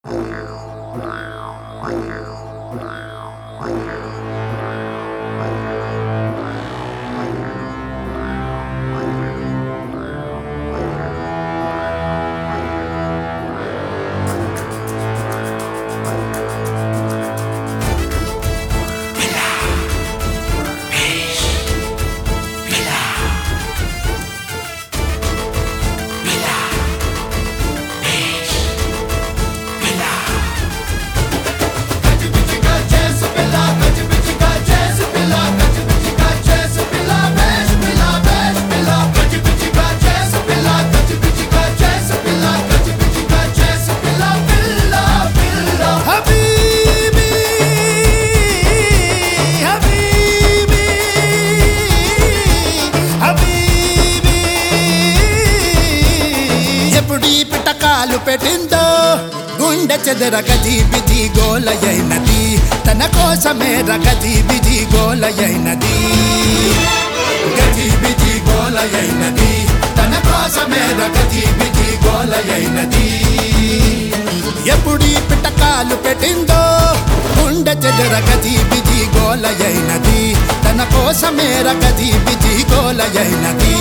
habibi habibi habibi ఎప్పుడు ఈ పిటకాలు పెట్టిందో గుండె చెదర గది బిజి గోలయైనది తన కోసమే రగది బిజి గోలయైనది గది బిజి గోలయైనది తన కోసమే రగది బిజి గోలయైనది ఎప్పుడు ఈ పిటకాలు పెట్టిందో గుండె చెదర గది బిజి గోలయైనది తన కోసమే రగది బిజి గోలయైనది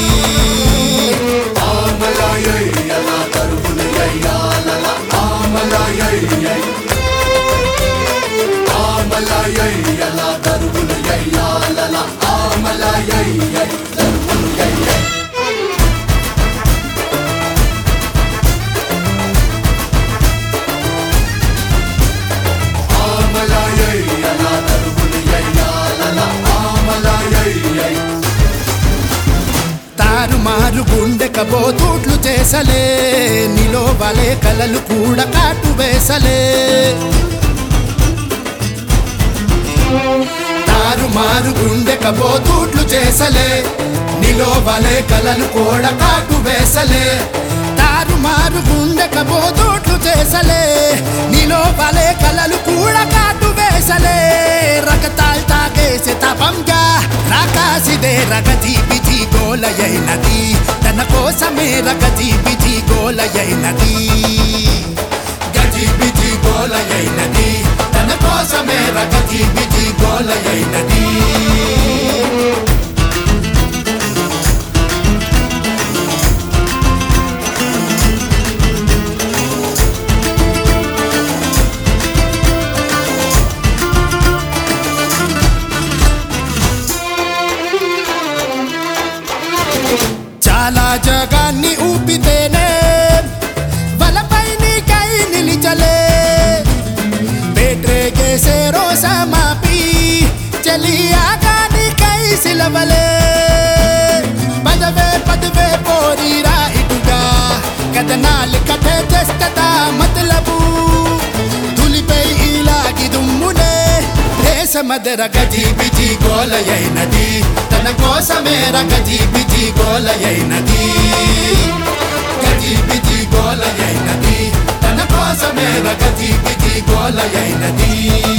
తారుమారు గుండె కబోతూట్లు చేసలే నిలో వలే కలలు కూడా కాటు వేసలే తారుమారు గుండె కబోతూట్లు చేసలే నిలో వలే కలలు కూడా కాటు వేసలే తారుమారు గుండె కబోతూట్లు చేసలే నిలో వలే కలలు కూడా కాటు వేసలే రకతాల్ తాగేసే తపంగా రాకాసిదే రగతి బిజి గోలయైనది తన కోసమే రగతి బిజి గోలయైనది గజి బిజి గోలయైనది తన కోసమే రగతి బిజి గోలయైనది చాలా జగాన్ని ఊపితేనే వలపై నీకై నిలిచలే బేట్రేగేసే రోజా మాపి చలియాగా నీకై సిలవలే పదవే పదవే పోరీరా ఇటుగా కథనాలు కథ చేస్తదా మతలబు తులిపై ఇలాగి దుమ్మునే దేశమదర గజి బిజి గోలయైనది తన కోసమే రగజి బిజి గోలయైనది గజి బిజి గోలయైనది తన కోసమే రగజి బిజి గోలయైనది